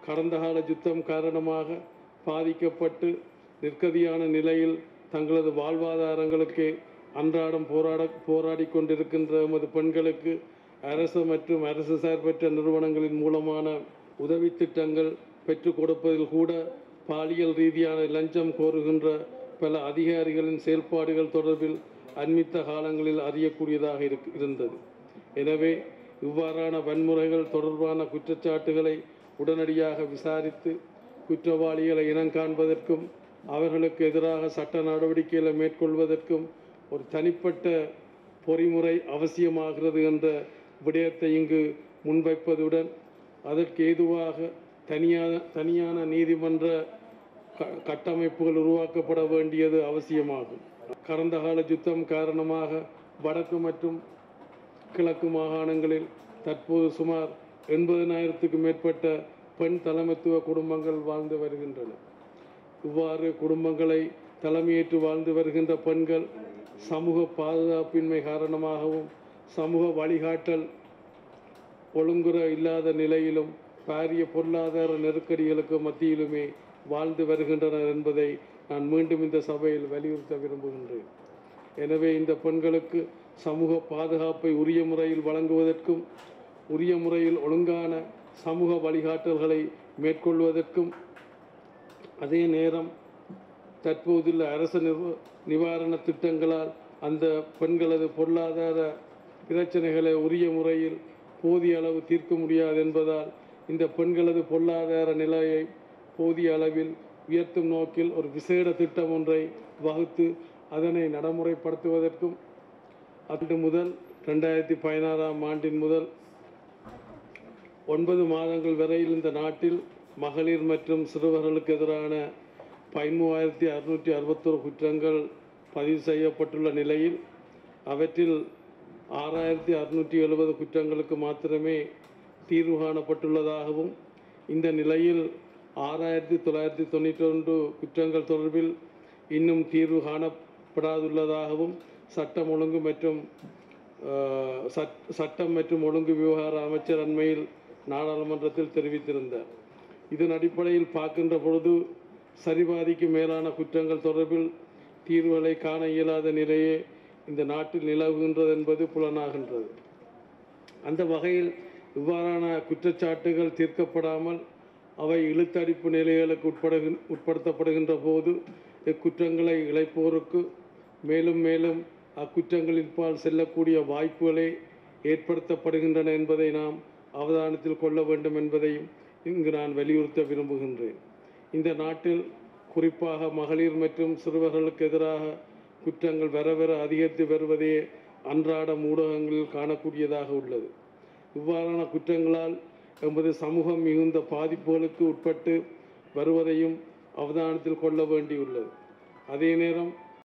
கடந்த கால யுத்தம் காரணமாக பாதிக்கப்பட்டு நிற்கதியான நிலையில் தங்களது வாழ்வாதாரங்களுக்கு அன்றாடம் போராட போராடி கொண்டிருக்கின்ற எமது பெண்களுக்கு அரசு மற்றும் அரசு சார்பற்ற நிறுவனங்களின் மூலமான உதவி திட்டங்கள் பெற்றுக் கொடுப்பதில் கூட பாலியல் ரீதியான லஞ்சம் கோருகின்ற பல அதிகாரிகளின் செயல்பாடுகள் தொடர்பில் அண்மித்த காலங்களில் அறியக்கூடியதாக இருக் இருந்தது எனவே இவ்வாறான வன்முறைகள் தொடர்பான குற்றச்சாட்டுகளை உடனடியாக விசாரித்து குற்றவாளிகளை இனங்காண்பதற்கும் அவர்களுக்கு எதிராக சட்ட நடவடிக்கைகளை மேற்கொள்வதற்கும் ஒரு தனிப்பட்ட பொறிமுறை அவசியமாகிறது என்ற விடயத்தை இங்கு முன்வைப்பதுடன் அதற்கு ஏதுவாக தனியான தனியான நீதிமன்ற க- கட்டமைப்புகள் உருவாக்கப்பட வேண்டியது அவசியமாகும் கடந்த கால யுத்தம் காரணமாக வடக்கு மற்றும் கிழக்கு மாகாணங்களில் தற்போது சுமார் எண்பதினாயிரத்துக்கும் மேற்பட்ட பெண் தலைமைத்துவ குடும்பங்கள் வாழ்ந்து வருகின்றன இவ்வாறு குடும்பங்களை தலைமையேற்று வாழ்ந்து வருகின்ற பெண்கள் சமூக பாதுகாப்பின்மை காரணமாகவும் சமூக வழிகாட்டல் ஒழுங்குற இல்லாத நிலையிலும் பாரிய பொருளாதார நெருக்கடிகளுக்கு மத்தியிலுமே வாழ்ந்து வருகின்றனர் என்பதை நான் மீண்டும் இந்த சபையில் வலியுறுத்த விரும்புகின்றேன் எனவே இந்த பெண்களுக்கு சமூக பாதுகாப்பை உரிய முறையில் வழங்குவதற்கும் உரிய முறையில் ஒழுங்கான சமூக வழிகாட்டல்களை மேற்கொள்வதற்கும் அதே நேரம் தற்போதுள்ள அரசு நிர்வ- நிவாரண திட்டங்களால் அந்த பெண்களது பொருளாதார பிரச்சனைகளை உரிய முறையில் போதிய அளவு தீர்க்க முடியாது என்பதால் இந்த பெண்களது பொருளாதார நிலையை போதிய அளவில் உயர்த்தும் நோக்கில் ஒரு விசேட திட்டம் ஒன்றை வகுத்து அதனை நடைமுறைப்படுத்துவதற்கும் அன்று முதல் ரெண்டாயிரத்தி பதினாறாம் ஆண்டின் முதல் ஒன்பது மாதங்கள் வரையில் இந்த நாட்டில் மகளிர் மற்றும் சிறுவர்களுக்கு எதிரான பதிமூவாயிரத்தி அறுநூற்றி அறுபத்தொரு குற்றங்கள் பதிவு செய்யப்பட்டுள்ள நிலையில் அவற்றில் ஆறாயிரத்தி அறுநூற்றி எழுபது குற்றங்களுக்கு மாத்திரமே தீர்வு காணப்பட்டுள்ளதாகவும் இந்த நிலையில் ஆறாயிரத்தி தொள்ளாயிரத்தி தொண்ணூற்றி ஒன்று குற்றங்கள் தொடர்பில் இன்னும் தீர்வு காணப்படாதுள்ளதாகவும் சட்டம் ஒழுங்கு மற்றும் அஹ், சட்- சட்டம் மற்றும் ஒழுங்கு விவகார அமைச்சர் அண்மையில் நாடாளுமன்றத்தில் தெரிவித்திருந்தார் இதன் அடிப்படையில் பார்க்கின்ற பொழுது சரிபாதிக்கு மேலான குற்றங்கள் தொடர்பில் தீர்வுகளை காண இயலாத நிலையே இந்த நாட்டில் நிலவுகின்றது என்பது புலனாகின்றது அந்த வகையில் இவ்வாறான குற்றச்சாட்டுகள் தீர்க்கப்படாமல் அவை இழுத்தடிப்பு நிலைகளுக்கு உட்படுகின் உட்படுத்தப்படுகின்ற போது இக்குற்றங்களை இழைப்போருக்கு மேலும் மேலும் அக்குற்றங்களின் பால் செல்லக்கூடிய வாய்ப்புகளே ஏற்படுத்தப்படுகின்றன என்பதை நாம் அவதானத்தில் கொள்ள வேண்டும் என்பதையும் இங்கு நான் வலியுறுத்த விரும்புகின்றேன் இந்த நாட்டில் குறிப்பாக மகளிர் மற்றும் சிறுவர்களுக்கு எதிராக குற்றங்கள் வர வர அதிகரித்து வருவதே அன்றாட ஊடகங்களில் காணக்கூடியதாக உள்ளது இவ்வாறான குற்றங்களால் எமது சமூகம் மிகுந்த பாதிப்புகளுக்கு உட்பட்டு வருவதையும் அவதானத்தில் கொள்ள வேண்டியுள்ளது அதே நேரம்